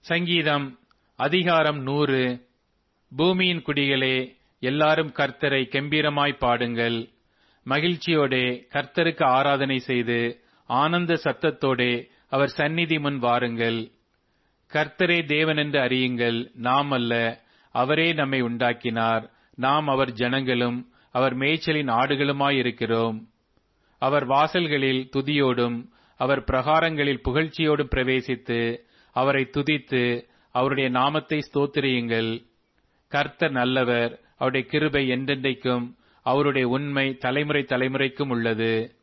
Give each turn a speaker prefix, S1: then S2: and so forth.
S1: சங்கீதம் அதிகாரம் நூறு பூமியின் குடிகளே எல்லாரும் கர்த்தரை கெம்பீரமாய் பாடுங்கள் மகிழ்ச்சியோடே கர்த்தருக்கு ஆராதனை செய்து ஆனந்த சத்தத்தோடே அவர் சந்நிதி முன் வாருங்கள் கர்த்தரே தேவன் என்று அறியுங்கள் நாம் அல்ல அவரே நம்மை உண்டாக்கினார் நாம் அவர் ஜனங்களும் அவர் மேய்ச்சலின் ஆடுகளுமாயிருக்கிறோம் அவர் வாசல்களில் துதியோடும் அவர் பிரகாரங்களில் புகழ்ச்சியோடும் பிரவேசித்து அவரை துதித்து அவருடைய நாமத்தை ஸ்தோத்திரியுங்கள் கர்த்தர் நல்லவர் அவருடைய கிருபை என்றென்றைக்கும் அவருடைய உண்மை தலைமுறை தலைமுறைக்கும் உள்ளது